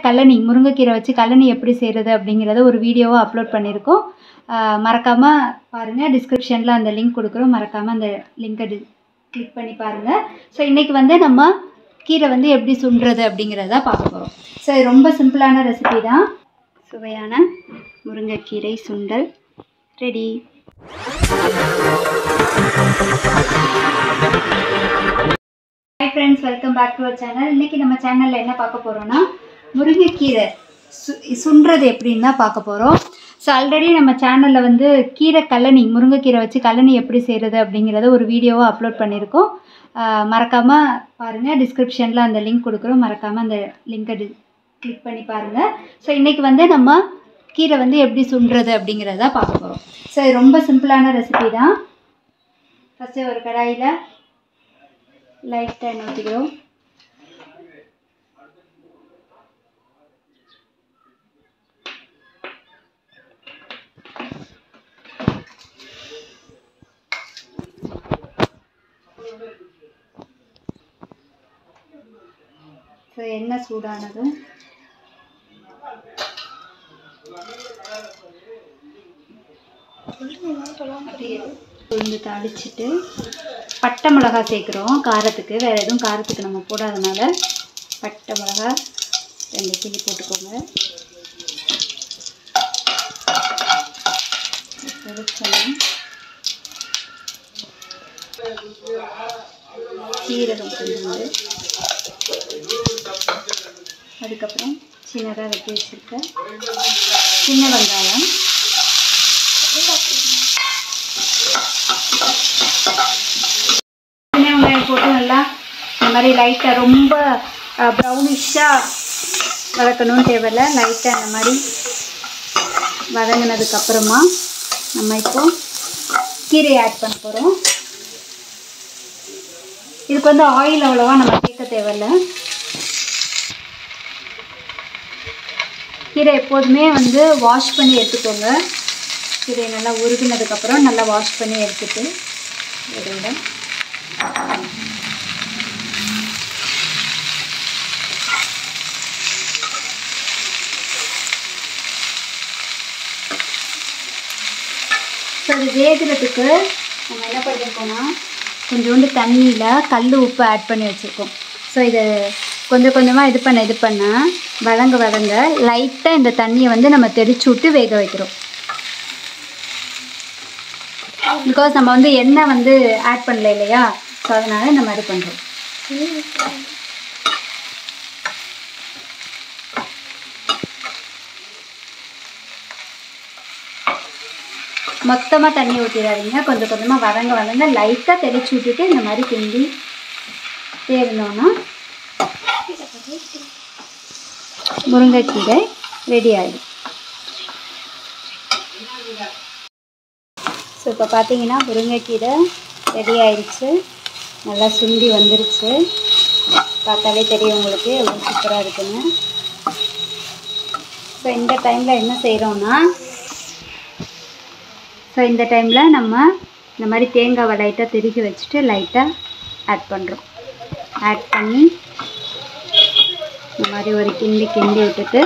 கல்லணி முருங்கைக்கீரை வச்சு கல்லணி எப்படி செய்கிறது அப்படிங்கிறத ஒரு வீடியோவாக அப்லோட் பண்ணியிருக்கோம் மறக்காமல் பாருங்கள் டிஸ்கிரிப்ஷனில் அந்த லிங்க் கொடுக்குறோம் மறக்காமல் அந்த லிங்கை டி கிளிக் பண்ணி பாருங்கள் ஸோ இன்றைக்கி வந்து நம்ம கீரை வந்து எப்படி சுண்டுறது அப்படிங்கிறத பார்க்க போகிறோம் ஸோ இது ரொம்ப சிம்பிளான ரெசிபி தான் சுவையான முருங்கைக்கீரை சுண்டல் ready hi friends welcome back to our channel இன்றைக்கி நம்ம சேனலில் என்ன பார்க்க போகிறோன்னா முருங்கைக்கீரை சு சுண்டுறது எப்படின்னு தான் பார்க்க போகிறோம் ஸோ ஆல்ரெடி நம்ம சேனலில் வந்து கீரை கல்லணி முருங்கைக்கீரை வச்சு கல்லணி எப்படி செய்கிறது அப்படிங்கிறத ஒரு வீடியோவாக அப்லோட் பண்ணியிருக்கோம் மறக்காமல் பாருங்கள் டிஸ்கிரிப்ஷனில் அந்த லிங்க் கொடுக்குறோம் மறக்காமல் அந்த லிங்கை டி கிளிக் பண்ணி பாருங்கள் ஸோ இன்றைக்கி வந்து நம்ம கீரை வந்து எப்படி சுண்டுறது அப்படிங்கிறத பார்க்க போகிறோம் ஸோ இது ரொம்ப சிம்பிளான ரெசிபி தான் ஃபஸ்ட்டு ஒரு கடாயில் லைட்டாக எண்ணெய் ஊற்றிக்கிறோம் ஸோ எண்ணெய் சூடானதும் உளுந்து தாளிச்சிட்டு பட்டை மிளகா சேர்க்குறோம் காரத்துக்கு வேறு எதுவும் காரத்துக்கு நம்ம போடாதனால பட்டை மிளகா ரெண்டு கிளி போட்டுக்கோங்க பொரிச்சலாம் சீரகம் கொஞ்சோண்டு அதுக்கப்புறம் சின்னதாக வெட்டி வச்சுருக்க சின்ன வெங்காயம் சின்ன வெங்காயம் போட்டு நல்லா இந்த மாதிரி லைட்டாக ரொம்ப ப்ரௌனிஷாக வதக்கணும்னு தேவையில்ல லைட்டாக இந்த மாதிரி வதங்கினதுக்கப்புறமா நம்ம இப்போ கீரையை ஆட் பண்ண போகிறோம் இதுக்கு வந்து ஆயில் அவ்வளோவா நம்ம சேர்க்க தேவையில்ல கீரை எப்போதுமே வந்து வாஷ் பண்ணி எடுத்துக்கோங்க கீரையை நல்லா உருகினதுக்கப்புறம் நல்லா வாஷ் பண்ணி எடுத்துட்டு இதோட ஸோ அது வேகிறதுக்கு நம்ம என்ன பண்ணியிருக்கோம்னா கொஞ்சோண்டு தண்ணியில் கல் உப்பு ஆட் பண்ணி வச்சுருக்கோம் ஸோ இது கொஞ்சம் கொஞ்சமாக இது பண்ண இது பண்ண வதங்க வதங்க லைட்டாக இந்த தண்ணியை வந்து நம்ம தெரிச்சு விட்டு வேக வைக்கிறோம் பிகாஸ் நம்ம வந்து எண்ணெய் வந்து ஆட் பண்ணல இல்லையா ஸோ அதனால் இந்த மாதிரி பண்ணுறோம் மொத்தமாக தண்ணி ஊற்றிடாதீங்க கொஞ்சம் கொஞ்சமாக வதங்க வதங்க லைட்டாக தெளிச்சு விட்டுட்டு இந்த மாதிரி கிண்டி தேடினோன்னா முருங்கைக்கீரை ரெடி ஆகிடும் ஸோ இப்போ பார்த்தீங்கன்னா முருங்கைக்கீரை ரெடி ஆயிடுச்சு நல்லா சுண்டி வந்துருச்சு பார்த்தாலே தெரியும் உங்களுக்கு எவ்வளோ சூப்பராக இருக்குன்னு ஸோ இந்த டைமில் என்ன செய்கிறோன்னா ஸோ இந்த டைமில் நம்ம இந்த மாதிரி தேங்காவை லைட்டாக திருக்கி வச்சுட்டு லைட்டாக ஆட் பண்ணுறோம் ஆட் பண்ணி இந்த மாதிரி ஒரு கிண்டி கிண்டி விட்டுட்டு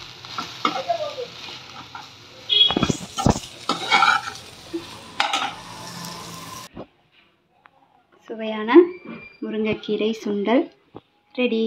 சுவையான முருங்கைக்கீரை சுண்டல் ரெடி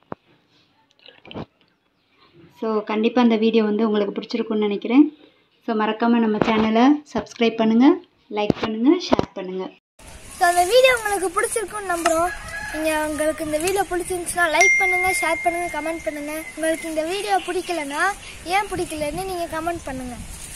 ஸோ கண்டிப்பாக அந்த வீடியோ வந்து உங்களுக்கு பிடிச்சிருக்குன்னு நினைக்கிறேன் ஸோ மறக்காமல் நம்ம சேனலை சப்ஸ்கிரைப் பண்ணுங்கள் லைக் பண்ணுங்கள் ஷேர் பண்ணுங்கள் ஸோ அந்த வீடியோ உங்களுக்கு பிடிச்சிருக்குன்னு நம்புகிறோம் நீங்கள் உங்களுக்கு இந்த வீடியோ பிடிச்சிருந்துச்சுன்னா லைக் பண்ணுங்கள் ஷேர் பண்ணுங்கள் கமெண்ட் பண்ணுங்கள் உங்களுக்கு இந்த வீடியோ பிடிக்கலன்னா ஏன் பிடிக்கலன்னு நீங்கள் கமெண்ட் பண்ணுங்கள்